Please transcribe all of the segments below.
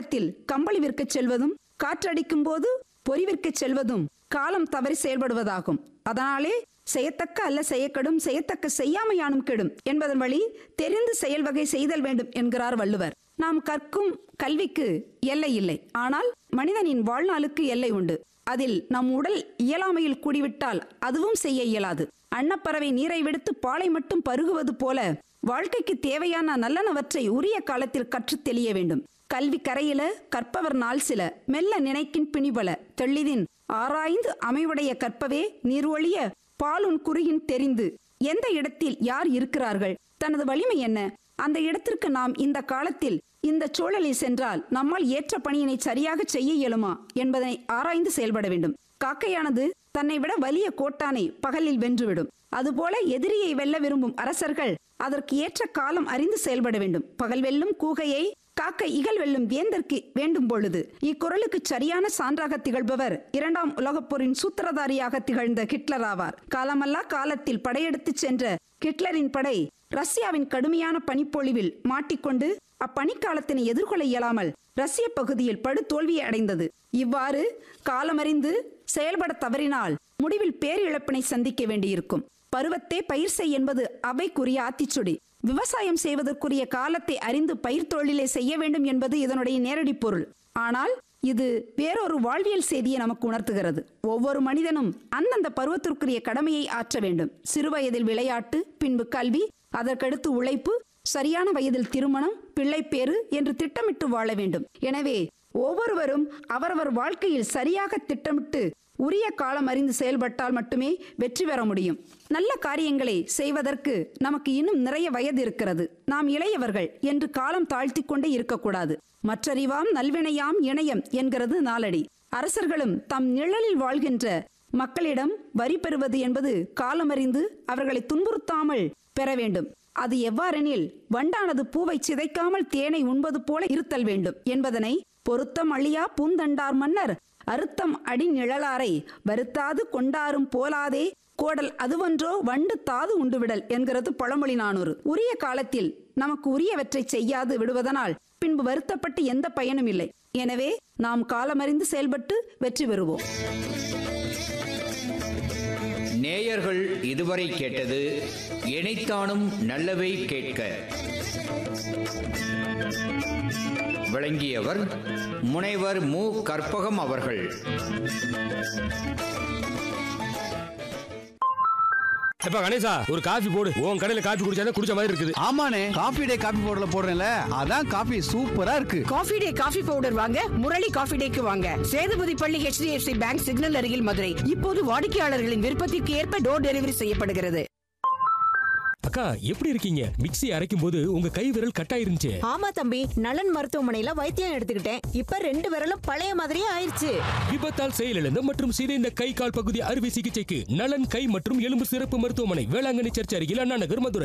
காலத்தில் கம்பளி விற்கச் செல்வதும் காற்றடிக்கும் போது பொறி விற்கச் செல்வதும் காலம் தவறி செயல்படுவதாகும் அதனாலே செய்யத்தக்க அல்ல செய்யக்கடும் செய்யத்தக்க செய்யாமையானும் கெடும் என்பதன் வழி தெரிந்து செயல்வகை செய்தல் வேண்டும் என்கிறார் வள்ளுவர் நாம் கற்கும் கல்விக்கு எல்லை இல்லை ஆனால் மனிதனின் வாழ்நாளுக்கு எல்லை உண்டு அதில் நம் உடல் இயலாமையில் கூடிவிட்டால் அதுவும் செய்ய இயலாது அன்னப்பறவை நீரை விடுத்து பாலை மட்டும் பருகுவது போல வாழ்க்கைக்கு தேவையான நல்லனவற்றை உரிய காலத்தில் கற்றுத் தெளிய வேண்டும் கல்வி கரையில கற்பவர் நாள் சில மெல்ல நினைக்கின் பிணிபல தெள்ளிதின் ஆராய்ந்து அமைவுடைய கற்பவே நீர்வழிய பாலுன் குறுகின் தெரிந்து எந்த இடத்தில் யார் இருக்கிறார்கள் தனது வலிமை என்ன அந்த இடத்திற்கு நாம் இந்த காலத்தில் இந்த சூழலில் சென்றால் நம்மால் ஏற்ற பணியினை சரியாக செய்ய இயலுமா என்பதனை ஆராய்ந்து செயல்பட வேண்டும் காக்கையானது தன்னை விட வலிய கோட்டானை பகலில் வென்றுவிடும் அதுபோல எதிரியை வெல்ல விரும்பும் அரசர்கள் அதற்கு ஏற்ற காலம் அறிந்து செயல்பட வேண்டும் பகல் வெல்லும் கூகையை காக்கை இகழ் வெல்லும் வேந்தற்கு வேண்டும் பொழுது இக்குறளுக்கு சரியான சான்றாக திகழ்பவர் இரண்டாம் உலகப் போரின் சூத்திரதாரியாக திகழ்ந்த ஹிட்லர் ஆவார் காலமல்லா காலத்தில் படையெடுத்துச் சென்ற ஹிட்லரின் படை ரஷ்யாவின் கடுமையான பனிப்பொழிவில் மாட்டிக்கொண்டு அப்பனிக்காலத்தினை எதிர்கொள்ள இயலாமல் ரஷ்ய பகுதியில் படு தோல்வியை அடைந்தது இவ்வாறு காலமறிந்து செயல்பட தவறினால் முடிவில் பேரிழப்பினை சந்திக்க வேண்டியிருக்கும் பருவத்தே பயிர் செய் என்பது அவைக்குரிய ஆத்திச்சுடி விவசாயம் செய்வதற்குரிய காலத்தை அறிந்து பயிர் தொழிலை செய்ய வேண்டும் என்பது இதனுடைய நேரடி பொருள் ஆனால் இது வேறொரு வாழ்வியல் செய்தியை நமக்கு உணர்த்துகிறது ஒவ்வொரு மனிதனும் அந்தந்த பருவத்திற்குரிய கடமையை ஆற்ற வேண்டும் சிறுவயதில் விளையாட்டு பின்பு கல்வி அதற்கடுத்து உழைப்பு சரியான வயதில் திருமணம் பிள்ளைப்பேறு என்று திட்டமிட்டு வாழ வேண்டும் எனவே ஒவ்வொருவரும் அவரவர் வாழ்க்கையில் சரியாக திட்டமிட்டு உரிய காலம் அறிந்து செயல்பட்டால் மட்டுமே வெற்றி பெற முடியும் நல்ல காரியங்களை செய்வதற்கு நமக்கு இன்னும் நிறைய வயது இருக்கிறது நாம் இளையவர்கள் என்று காலம் தாழ்த்தி கொண்டே இருக்கக்கூடாது மற்றறிவாம் நல்வினையாம் இணையம் என்கிறது நாளடி அரசர்களும் தம் நிழலில் வாழ்கின்ற மக்களிடம் வரி பெறுவது என்பது காலமறிந்து அவர்களை துன்புறுத்தாமல் பெற வேண்டும் அது எவ்வாறெனில் வண்டானது பூவை சிதைக்காமல் தேனை உண்பது போல இருத்தல் வேண்டும் என்பதனை பொருத்தம் அழியா பூந்தண்டார் மன்னர் அறுத்தம் அடி நிழலாரை வருத்தாது கொண்டாரும் போலாதே கோடல் அதுவன்றோ வண்டு தாது உண்டுவிடல் என்கிறது பழமொழி நானூறு உரிய காலத்தில் நமக்கு உரியவற்றை செய்யாது விடுவதனால் பின்பு வருத்தப்பட்டு எந்த பயனும் இல்லை எனவே நாம் காலமறிந்து செயல்பட்டு வெற்றி பெறுவோம் நேயர்கள் இதுவரை கேட்டது இணைத்தானும் நல்லவை கேட்க விளங்கியவர் முனைவர் மு கற்பகம் அவர்கள் எப்ப கணேசா ஒரு காஃபி போடு உன் கடையில காஃபி குடிச்சாதான் குடிச்ச மாதிரி இருக்குது ஆமாண்ணே காபி டே காபி பவுடர்ல போடுறேன்ல அதான் காபி சூப்பரா இருக்கு காஃபி டே காஃபி பவுடர் வாங்க முரளி காஃபி டேக்கு வாங்க சேதுபதி பள்ளி HDFC பேங்க் சிக்னல் அருகில் மதுரை இப்போது வாடிக்கையாளர்களின் விருப்பத்திற்கு ஏற்ப டோர் டெலிவரி செய்யப்படுகிறது அக்கா எப்படி இருக்கீங்க மிக்ஸி அரைக்கும் போது உங்க கை விரல் கட்டாயிருந்துச்சு ஆமா தம்பி நலன் மருத்துவமனையில வைத்தியம் எடுத்துக்கிட்டேன் இப்ப ரெண்டு விரலும் பழைய மாதிரியே ஆயிருச்சு விபத்தால் செயலிழந்த மற்றும் சிதைந்த கை கால் பகுதி அறுவை சிகிச்சைக்கு நலன் கை மற்றும் எலும்பு சிறப்பு மருத்துவமனை வேளாங்கண்ணி சர்ச் அருகில் அண்ணா நகர் மதுரை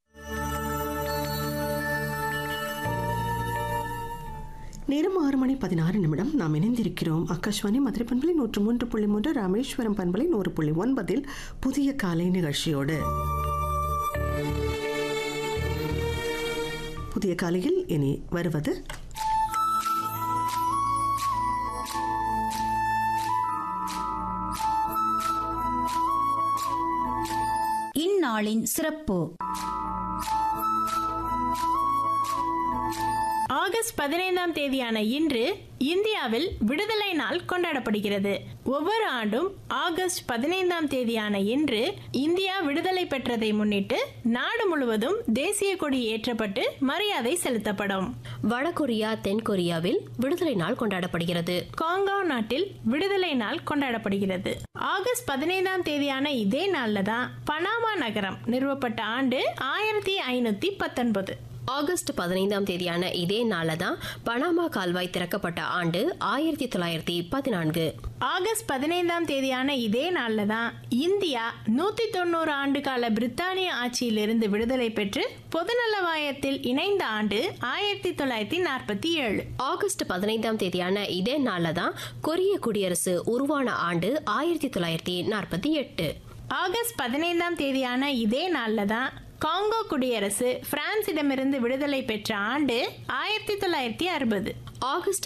நேரம் ஆறு மணி பதினாறு நிமிடம் நாம் இணைந்திருக்கிறோம் ஆகாஷ்வாணி மதுரை பண்பலை நூற்று மூன்று புள்ளி மூன்று ராமேஸ்வரம் பண்பலை நூறு புள்ளி ஒன்பதில் புதிய காலை நிகழ்ச்சியோடு புதிய காலையில் இனி வருவது இந்நாளின் சிறப்பு ஆகஸ்ட் பதினைந்தாம் தேதியான இன்று இந்தியாவில் விடுதலை நாள் கொண்டாடப்படுகிறது ஒவ்வொரு ஆண்டும் ஆகஸ்ட் பதினைந்தாம் தேதியான இன்று இந்தியா விடுதலை பெற்றதை முன்னிட்டு நாடு முழுவதும் தேசிய கொடி ஏற்றப்பட்டு மரியாதை செலுத்தப்படும் வடகொரியா தென்கொரியாவில் விடுதலை நாள் கொண்டாடப்படுகிறது காங்கோ நாட்டில் விடுதலை நாள் கொண்டாடப்படுகிறது ஆகஸ்ட் பதினைந்தாம் தேதியான இதே நாள்ல தான் பனாமா நகரம் நிறுவப்பட்ட ஆண்டு ஆயிரத்தி ஐநூத்தி பத்தொன்பது ஆகஸ்ட் பதினைந்தாம் தேதியான இதே நாள்ல தான் பனாமா கால்வாய் திறக்கப்பட்ட ஆண்டு ஆயிரத்தி தொள்ளாயிரத்தி பதினான்கு ஆகஸ்ட் பதினைந்தாம் தேதியான இதே நாள்ல தான் இந்தியா நூத்தி தொண்ணூறு ஆண்டு கால பிரித்தானிய ஆட்சியிலிருந்து விடுதலை பெற்று பொதுநலவாயத்தில் இணைந்த ஆண்டு ஆயிரத்தி தொள்ளாயிரத்தி நாற்பத்தி ஏழு ஆகஸ்ட் பதினைந்தாம் தேதியான இதே நாள்ல தான் கொரிய குடியரசு உருவான ஆண்டு ஆயிரத்தி தொள்ளாயிரத்தி நாற்பத்தி எட்டு ஆகஸ்ட் பதினைந்தாம் தேதியான இதே நாள்ல தான் காங்கோ குடியரசு பிரான்சிடமிருந்து விடுதலை பெற்ற ஆண்டு ஆயிரத்தி தொள்ளாயிரத்தி அறுபது ஆகஸ்ட்